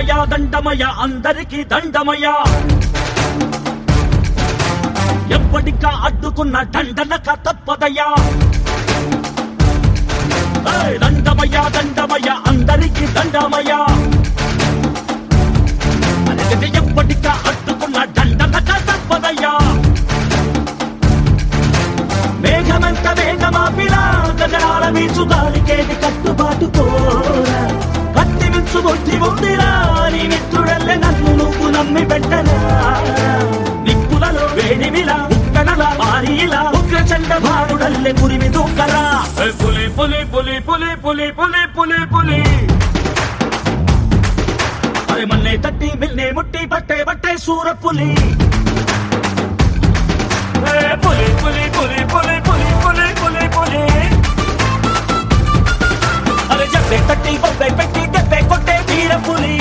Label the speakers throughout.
Speaker 1: దండమయ దండమయ అందరికీ దండమయ ఎప్పటికా అడ్డుకున్న దండనక తప్పదయ్యా ఏయ్, దండమయ దండమయ అందరికీ దండమయ అలగటి ఎప్పటికా అడ్డుకున్న దండనక తప్పదయ్యా మేఘమంత వేగమాపినా గగనాల వీచు గాలికేది కట్టుబాటు కోరా కత్తి వించు బుద్ధి ఉందిరా నీ మిత్రుడల్లే నన్ను నువ్వు నమ్మి పెట్టరా నిప్పులలో వేడిమిలా ఉక్కనల భారీలా ఉగ్ర చండ భారుడల్లే పురిమి దూకరా ఏ పులి పులి పులి పులి పులి పులి పులి పులి అరే మన్నే తట్టి మిల్నే ముట్టి పట్టే పట్టే సూర పులి ఏ పులి పులి పులి పులి పులి పులి పులి పులి అరే చెప్పే తట్టి బొబ్బే పెట్టి దెబ్బే కొట్టే వీర పులి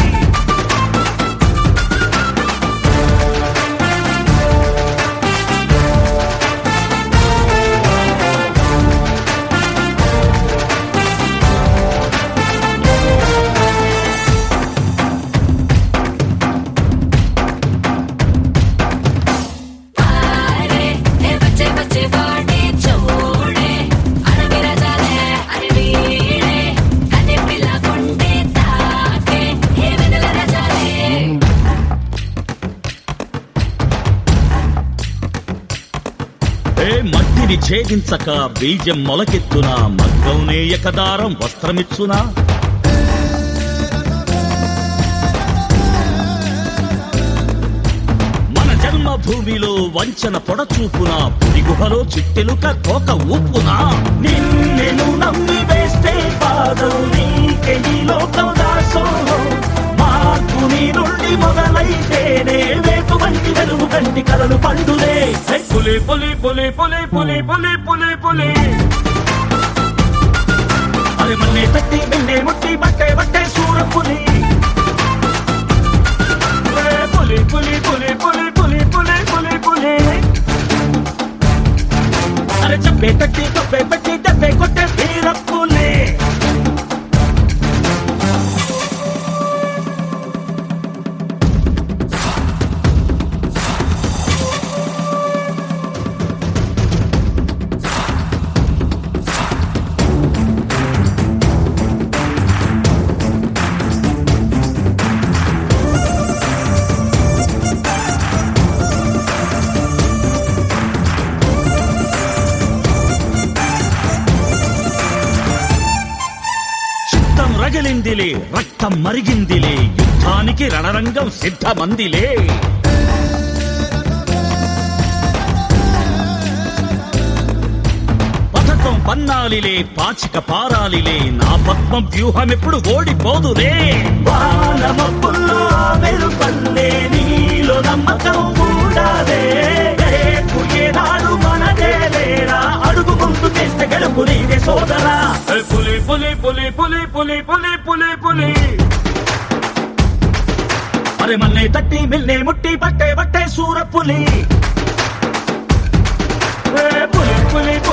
Speaker 2: పాడే ఏ బచ్చే బచ్చే వాడే చూడే అడవి రజాలే అరే వీడే కన్నె పిల్ల కొండే తాకే ఏ వెన్నెల రజాలే
Speaker 1: ఏ మట్టిని ఛేదించక బీజం మొలకెత్తునా మగ్గం నేయకదారం వస్త్రమిచ్చునా మన జన్మభూమిలో వంచన పొడచూపునా పులి గుహలో చిట్టెలుక కోక ఊపునా నిన్నెను నమ్మి వేస్తే పాదం నీకే ఈ లోకం దాసో మార్పు నీ నుండి మొదలైతేనే వేపు వంటి వెలుగు కంటి కలలు పండులే హే పులి పులి పులి పులి పులి పులి పులి పులి అరే మన్నే తట్టి మిన్నే ముట్టి బట్టే బట్టే సూర పులి ఏ పులి పులి పులి పులి పులి పులి పులి పులి అరే చెప్పే తట్టి తప్పే పెట్టి దెబ్బే కొట్టే వీర పులి చిత్తం రగిలిందిలే రక్తం మరిగిందిలే యుద్ధానికి రణరంగం సిద్ధమందిలే పథకం పన్నాలిలే పాచిక పారాలిలే నా పద్మ వ్యూహం ఎప్పుడు ఓడిపోదులే వానమప్పుల్లో వెలుపల్లే నీలో నమ్మకం కూడాలే రేపు ఏనాడు మనదే లేరా అడుగు ముందు చేస్తే గెలుపు నీదే సోదరా పులి పులి పులి పులి పులి పులి పులి పులి అరే మన్నే తట్టి మిల్నే ముట్టి పట్టే పట్టే సూర పులి ఏ పులి పులి పులి